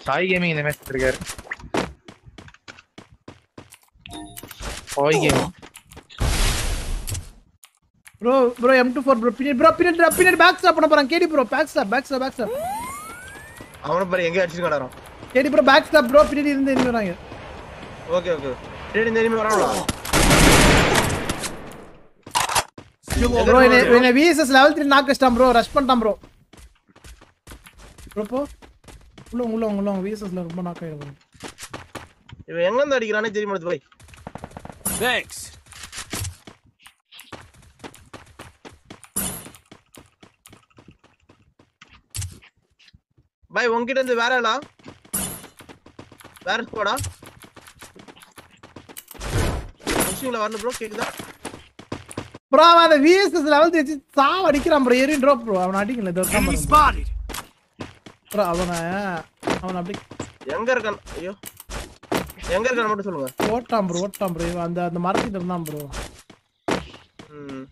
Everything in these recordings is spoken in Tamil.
சாய் கேமிங் இந்த மேட்ச் இருக்காரு Sai gaming bro bro M two four bro பின்னாடி ப்ரோ பின்னாடி பின்னாடி பேக் ஸ்டாப் பண்ண போறான் KD bro backstab backstab backstab அவனை பாரு எங்க அடிச்சிருக்கான் KD bro backstab bro பின்னாடி இருந்து எங்க வராங்க ஓகே ஓகே டேடி இந்த எனிமி வராங்களா ப்ரோ என்ன என்ன விஎஸ்எஸ் லெவல் 3 நாக் வச்சிட்டான் ப்ரோ ரஷ் பண்ணிட்டான் ப்ரோ ப்ரோ போ உள்ள உள்ள உள்ள விஎஸ்எஸ்ல ரொம்ப நாக் ஆயிடும் இவன் எங்க இருந்து அடிக்கிறானே தெரிய மாட்டேது போய் Thanks. பாய் உன்கிட்ட இருந்து வேற ஆளா வேற ஸ்குவாடா முஸ்லிம்ல வரணும் ப்ரோ கேக்குதா ப்ரோ அவன் அந்த விஎஸ்எஸ் லெவல் வச்சு சாவ அடிக்கிறான் ப்ரோ ஏறி ட்ராப் ப்ரோ அவன் அடிக்கல இதோ Enemy spotted. ப்ரோ அவன அவன் அப்படி எங்க இருக்கான் ஐயோ எங்க இருக்கான் மட்டும் சொல்லுங்க ஓட்டான் ப்ரோ ஓட்டான் ப்ரோ அந்த அந்த மரத்திட்ட இருந்தான் ப்ரோ ம்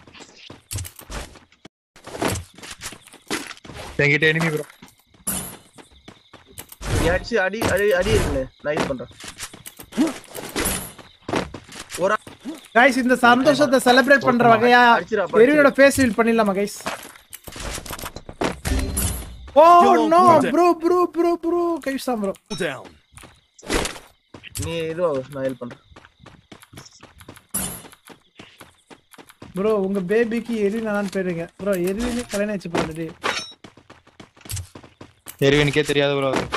என்கிட்ட enemy bro நீ அடிச்சு அடி அடி அடி இருக்குன்னு நான் இது பண்றேன் ஒரு ஆள் கைஸ் இந்த சந்தோஷத்தை செலிப்ரேட் பண்ற வகையா அடிச்சிரா, அடிச்சிரா. எரியோட ஃபேஸ் ரீல் பண்ணிடலாமா guys oh no bro bro bro bro guys தான் ப்ரோ Down. நீ இது நான் ஹெல்ப் பண்றேன் ப்ரோ உங்க பேபிக்கு எரினான்னு போயிருங்க ப்ரோ எரிவினு கல்யாணம் வச்சு பாருடி எரிவனுக்கே தெரியாது ப்ரோ அது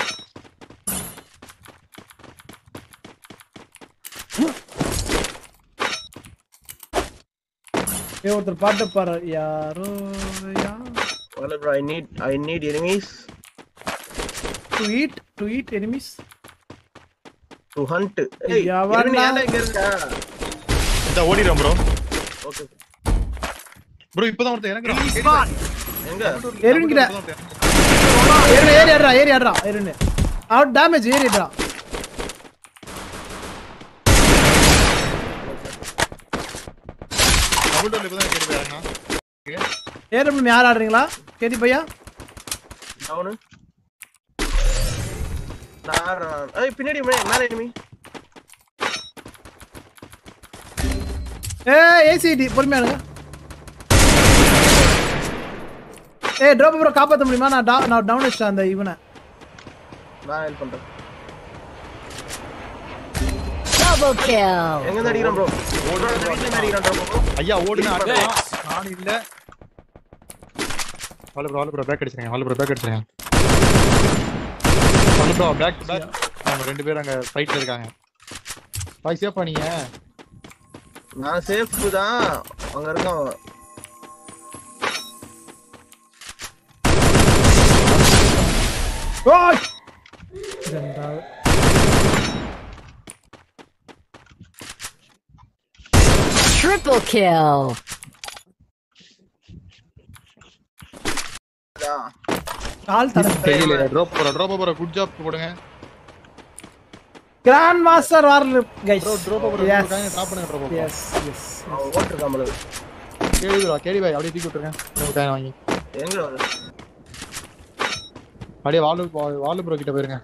ஏ ஒருத்தர் பாட்டு பாரு யாரோ யா Well, bro, I need I need enemies to eat to eat enemies to hunt. ஏய், எவன்டா? enemy ஏன்டா இங்க இருக்க? இந்த ஓடிடும் ப்ரோ Okay. ப்ரோ இப்பதான் ஒருத்தன் Enemy இறங்குறான் spotted. எங்க? எரிவின்கிட்ட ஏறு ஏறி ஆடுறா ஏறி ஆடுறா ஏறுன்னு அவுட் டேமேஜ் ஏறிடுறா டபுள் டோல் இப்பதான் கேட்டு போயாருண்ணா ஏறும் யார் ஆடுறீங்களா கேடி பையா Down. நான் ஆடுறேன். ஏய், பின்னாடி மே- மேல enemy. ஏ ஏசிடி பொறுமையா இருங்க ஏ ட்ராப் ப்ரோ காப்பாத்த முடியுமா நான் டா- நான் டவுன் வச்சிட்டேன் அந்த இவனை நான் help பண்றேன். Double kill. எங்க இருந்து அடிக்கிறான் bro? Bro, இந்த வீட்டுல இருந்து அடிக்கிறான் bro. ஐயா ஓடுனா அடிக்கலாம் நானும் இல்ல hello bro hello bro back அடிச்சிருங்க ஹாலோ ப்ரோ பேக் அடிச்சிருங்க ஹாலோ ப்ரோ பேக் பேக் அவங்க ரெண்டு பேரும் அங்க ஃபைட்ல இருக்காங்க பாய் சேஃபா நீங்க நான் safe தான். அங்க இருக்கான் அவன். ஓய் ரெண்டாவது Triple kill. அதான். கால் தட தெரியல ட்ராப் போற ட்ராப் போற குட் ஜாப் போடுங்க கிராண்ட் மாஸ்டர் வாரல் கைஸ் ப்ரோ ட்ராப் போற எஸ் ட்ராப் பண்ணுங்க ட்ராப் எஸ் எஸ் அவன் ஓட்டிருக்கான் போல. கேடி ப்ரோ கேடி பாய் அப்படியே தூக்கி விட்டுருங்க ஒரு காயின் வாங்கி எங்க அவன்? அப்படியே வாலு வாலு ப்ரோ கிட்ட போயிருங்க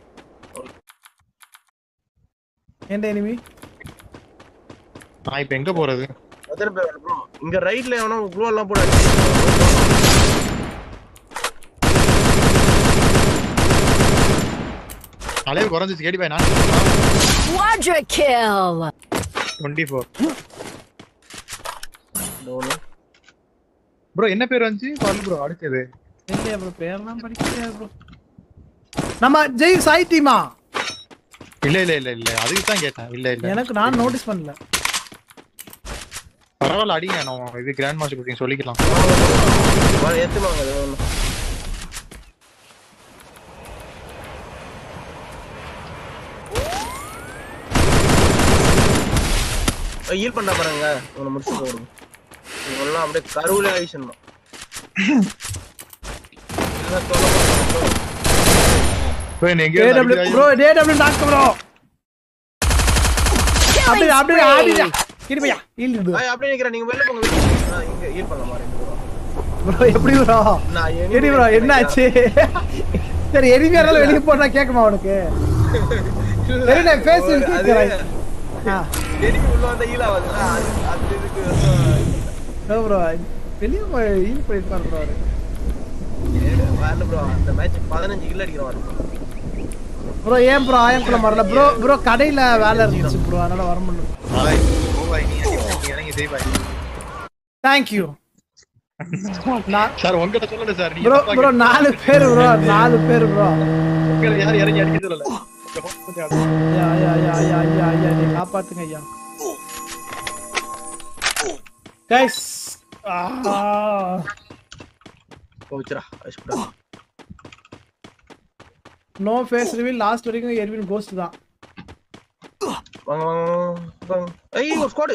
எந்த எனிமி நான் இப்போ எங்க போறது எத்தனை பேர் bro? இங்க ரைட்ல எவனோ ப்ளூ எல்லாம் போட்டு அடிச்சிருக்கான். அளவு குறைஞ்சிச்சு கேடி பாய் நான் Quadra kill. Twenty four Down. Bro என்ன பேர் வந்துச்சு வாலு ப்ரோ அடுத்தது இல்லையா ப்ரோ பேர்லாம் படிக்கலையா ப்ரோ நம்ம ஜெய் சாய் டீமா இல்ல இல்ல இல்ல இல்ல அதுக்கு தான் கேட்டேன் இல்ல இல்ல எனக்கு நான் நோட்டீஸ் பண்ணல பரவாயில்ல அடிங்க நான் இது கிராண்ட் மாஸ்டர் குக்கிங் சொல்லிக்கலாம் வா, ஏத்துமாங்க அது ஒண்ணு. ஹீல் பண்ண பாருங்க உன்னை முடிச்சு போடுங்க இவங்கெல்லாம் அப்படியே கருவுல ஆயிடுச்சுன்னு ப்ரோ என்ன எங்கேயோ ஏடபிள்யூ அடிக்கிறாங்க. ப்ரோ ஏடபிள்யூ டாக்டர் ப்ரோ அப்படியே Killing அப்படியே ஆடிடா spree. இருப்பையா ஹீல் இடு அப்படியே நிக்கிறேன் நீங்க வெளில போங்க வெளில போங்க. நான் இங்க ஹீல் பண்ணலாமா ரெண்டு பேரும் ப்ரோ எப்படி ப்ரோ நான் எடி ப்ரோ என்னாச்சு சரி எரிமையாரால வெளியே போனா கேட்குமா உனக்கு சரி நான் பேசி அது கேட்கிறேன் ஆ enemy உள்ள வந்தா heal ஆகாதுல்ல, அது அது இதுக்கு ப்ரோ வெளியே போய் ஈல் போயிருப்பாரு ப்ரோ அவரு வரல ப்ரோ அந்த மேட்ச் பதினஞ்சு கில் அடிக்கிறோம் ப்ரோ ஏன் ப்ரோ ஆயங்குளம் வரல ப்ரோ ப்ரோ கடையில வேலை இருந்துச்சு ப்ரோ அதனால வர முடியல பாய் ஓ பாய் நீ நீ இறங்கி செய் பாய் தேங்க்யூ நான் சார் உங்ககிட்ட சொல்லல சார் நீங்க ப்ரோ தப்பா ப்ரோ நாலு பேர் ப்ரோ நாலு பேர் ப்ரோ உங்களை யாரும் இறங்கி அடிக்க சொல்லல கொஞ்சம் அடி. ஐயா ஐயா ஐயா ஐயா ஐயா ஐயா நீ காப்பாத்துங்க ஐயா கைஸ் போச்சுடா அஷ்புடா நோ ஃபேஸ் ரிவீல் லாஸ்ட் வரைக்கும் எர்வின் கோஸ்ட் தான் வாங்க வாங்க வாங்க ஐய் ஒரு ஸ்குவாட்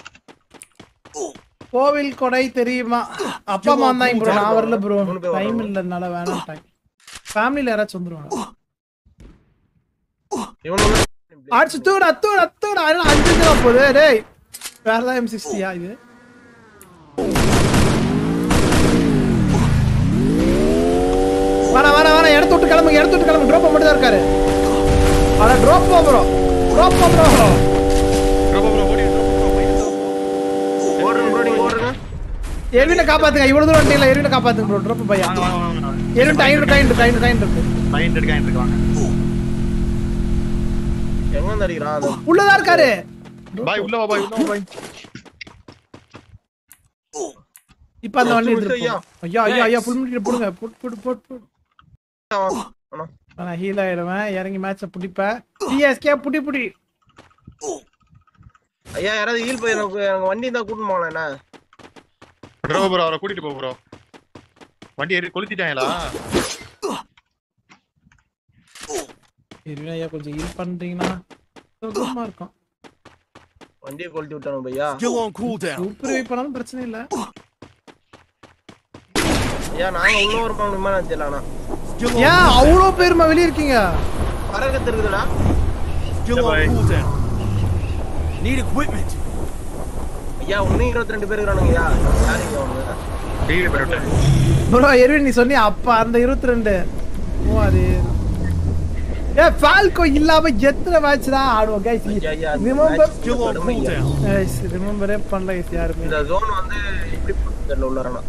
கோவில் கொடை தெரியுமா அப்பா அம்மா வந்தாங்க ப்ரோ நான் வரல ப்ரோ மூணு பேர் டைம் இல்லைனால வேணாம் டைம் ஃபேமிலியில் யாராச்சும் வந்துருவாங்க இவனு அடிச்சு தூடு அத்தூடு அத்தூடு அதனால அஞ்சு ரூபா போகுது டேய் வேற தான் எம் சிக்ஸ்டியா இது வர வர வர இடத்த விட்டு கிளம்புங்க இடத்த விட்டு கிளம்புங்க ட்ரோப்பா மட்டும் தான் இருக்காரு அட drop bro drop bro bro bro ஓடி ப்ரோ ப்ரோ மைனஸ் ஓடுறேன் ப்ரோ நீங்க ஓடுறேங்க எருவினை காப்பாத்துங்க இவ்வளவு தூரம் வந்தீங்களா எருவினை காப்பாத்துங்க ப்ரோ ட்ரோப் பையா வாங்க வாங்க வாங்க வாங்க எருவின் ஐநூறு ஐநூறு ஐநூறு ஐநூறு இருக்கு மைண்ட் எடுக்க இருக்கு வாங்க எங்க வந்து அடிக்கிறான் அந்த உள்ளதா இருக்காரு பாய் உள்ள வா பாய் உள்ள வா பாய் இப்ப அந்த வண்டி ஐயா. எடுத்துட்டு ஐயா ஐயா ஐயா ஃபுல் மினிட் போடுங்க போட் போட் போட் போட் அவன். நான் ஹீல் ஆயிடுவேன் இறங்கி மேட்ச புடிப்பேன் சிஎஸ்கே புடி புடி ஐயா யாராவது ஹீல் போய் எனக்கு எனக்கு வண்டி இருந்தா கூட்டிட்டு போகலாம் என்ன ப்ரோ ப்ரோ அவரை கூட்டிட்டு போ ப்ரோ வண்டி ஏறி கொளுத்திட்டாங்களா எருவினை ஐயா கொஞ்சம் ஹீல் பண்றீங்கன்னா சுகமா இருக்கும் வண்டியை கொளுத்தி விட்டானு பையா Still on cooldown. Super wait பண்ணாலும் பிரச்சனை இல்ல ஐயா நாங்க உள்ள ஒரு முடியுமா நான் தெரியல ஆனா Still ஏன் on, அவ்வளோ பேருமா வெளிய இருக்கீங்க பறக்கத்து இருக்குதுடா still bye. on cooldown. Need equipment. ஐயா இன்னும் இருபத்தி ரெண்டு பேர் இருக்கிறானுங்க ஐயா யாருங்க அவங்க டெய்லி பண்ணிவிட்டேன் ப்ரோ எருவின் நீ சொன்னியா அப்ப அந்த இருபத்தி ரெண்டு ஓ அது ஏ ஃபால்கோ இல்லாம எத்தனை மேட்ச் தான் ஆடுவோம் கைஸ் ஐயா ஐயா ரிமெம்பர் Still on கடுமை ஐயா. cooldown. கைஸ் ரிமெம்பரே பண்ணல கைஸ் யாருமே இந்த ஜோன் வந்து எப்படி போகுது தெரியல உள்ளாரனா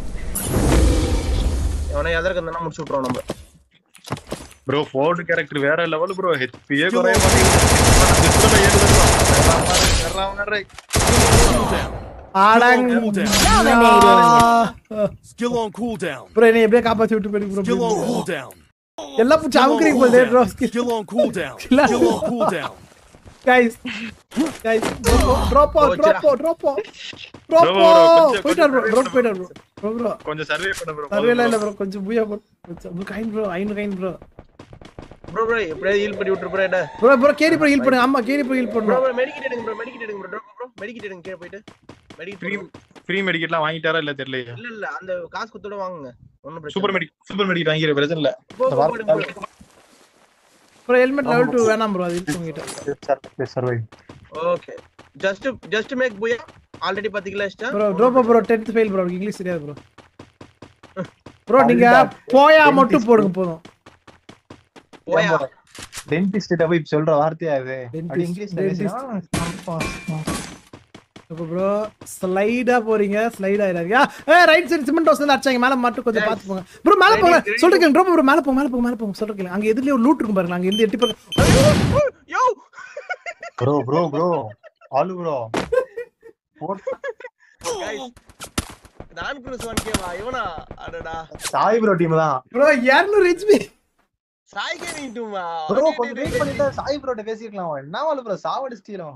எவனை எதற்கு இருந்தா முடிச்சு விட்டுறோம் நம்ம ப்ரோ ஃபோர்டு கேரக்டர் வேற லெவல் ப்ரோ ஹெச்பியே குறைய மாட்டேங்குது Cooldown. ஆடாங் Still on cooldown. ப்ரோ என்னை எப்படியே காப்பாத்தி விட்டு போயிடு Still on ப்ரோ cooldown. எல்லாம் பிடிச்சி Still on அமுக்குறீங்க போல bro cooldown. Still on cooldown. Still on- Still on cooldown. Guys guys ட்ராப்போ ட்ராப்போ ட்ராப்போ ட்ராப்போ Bro, bro, கொஞ்சம், போயிட்டார் ப்ரோ கொஞ்சம் ட்ராப் போயிட்டார் ப்ரோ ப்ரோ ப்ரோ கொஞ்சம் சர்வே பண்ண ப்ரோ சர்வேல இல்ல ப்ரோ கொஞ்சம் பூயா ப்ரோ கைன் ப்ரோ ஐநூறு கைன் ப்ரோ ப்ரோ ப்ரோ எப்படியாவது ஹீல் பண்ணி விட்டுரு ப்ரோ என்ன bro bro KD bro heal பண்ணுங்க ஆமா கேடி ப்ரோ ஹீல் ப்ரோ பண்ணுங்க ப்ரோ மெடிக்கெட் எடுங்க ப்ரோ மெடிக்கெட் எடுங்க ப்ரோ ப்ரோ மெடிக்கெட் எடுங்க கீழே போயிட்டு ஃப்ரீ மெடிக்கெட் ஃப்ரீ மெடிக்கெட்லாம் வாங்கிட்டாரா இல்ல தெரியலையே இல்ல இல்ல அந்த காசு கொடுத்தோட வாங்குங்க ஒண்ணும் பிரச்சனை சூப்பர் மெடிக் சூப்பர் மெடிக்கெட் வாங்கிற பிரச்சனை இல்ல போ, போ, போடுங்க, போடுங்க. ப்ரோ ஹெல்மெட் லெவல் 2 வேணாம் ப்ரோ அது இருக்கு உங்ககிட்ட survive okay just just make booyah already பாத்தீங்களா இஷ்டா ப்ரோ ட்ரோப்போ bro 10th fail bro English தெரியாது ப்ரோ ப்ரோ நீங்க போயா மட்டும் போடுங்க போதும் போயா டென்டிஸ்ட் போய் சொல்ற வார்த்தையா இது Dentist, அப்படி இங்கிலீஷ்ல dentist. பேசினா அப்போ ப்ரோ ஸ்லைடா போறீங்க ஸ்லைட் ஆயிராதீங்க ஏ ரைட் சைடு சிமெண்ட் ஹவுஸ் வந்து அடிச்சாங்க மேல மட்டும் கொஞ்சம் பாத்து போங்க ப்ரோ மேல போங்க சொல்றீங்க ட்ரோப்போ ப்ரோ மேல போங்க மேல போங்க மேல போங்க சொல்றீங்க அங்க எதுலயே ஒரு லூட் இருக்கும் பாருங்க அங்க இருந்து எட்டி பாருங்க யோ ப்ரோ ப்ரோ ப்ரோ ஆலு ப்ரோ guys நான் குரூஸ் ஒன் கேவா இவனா அடடா சாய் ப்ரோ டீம் தான் ப்ரோ 200 ஹெச்பி சாய் கேரிட்டுமா ப்ரோ கொஞ்சம் வெயிட் பண்ணிட்டு சாய் ப்ரோட்ட பேசிக்கலாம் என்ன வாழ ப்ரோ சாவடிச்சிட்டோம்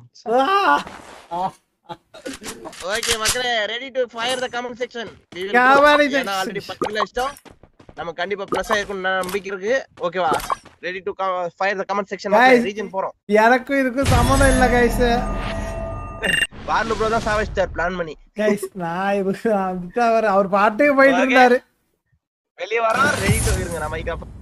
ஓகே மக்களே ready to fire the comment section Comment section. ஏன்னா ஆல்ரெடி பத்து இஷ்டம் நம்ம கண்டிப்பா ப்ளஸ் ஆயிருக்கும் நம்பிக்கை இருக்கு ஓகேவா ready to fire the comment section Guys. Reason போறோம் எனக்கும் இதுக்கும் சம்மந்தம் இல்ல கைஸ் வார்லு ப்ரோ தான் சாவஸ்டார் பிளான் பண்ணி கைஸ் நான் இது அவர் அவர் பாட்டுக்கு போயிட்டு இருந்தாரு வெளிய வரா ரெடி டு இருங்க நம்ம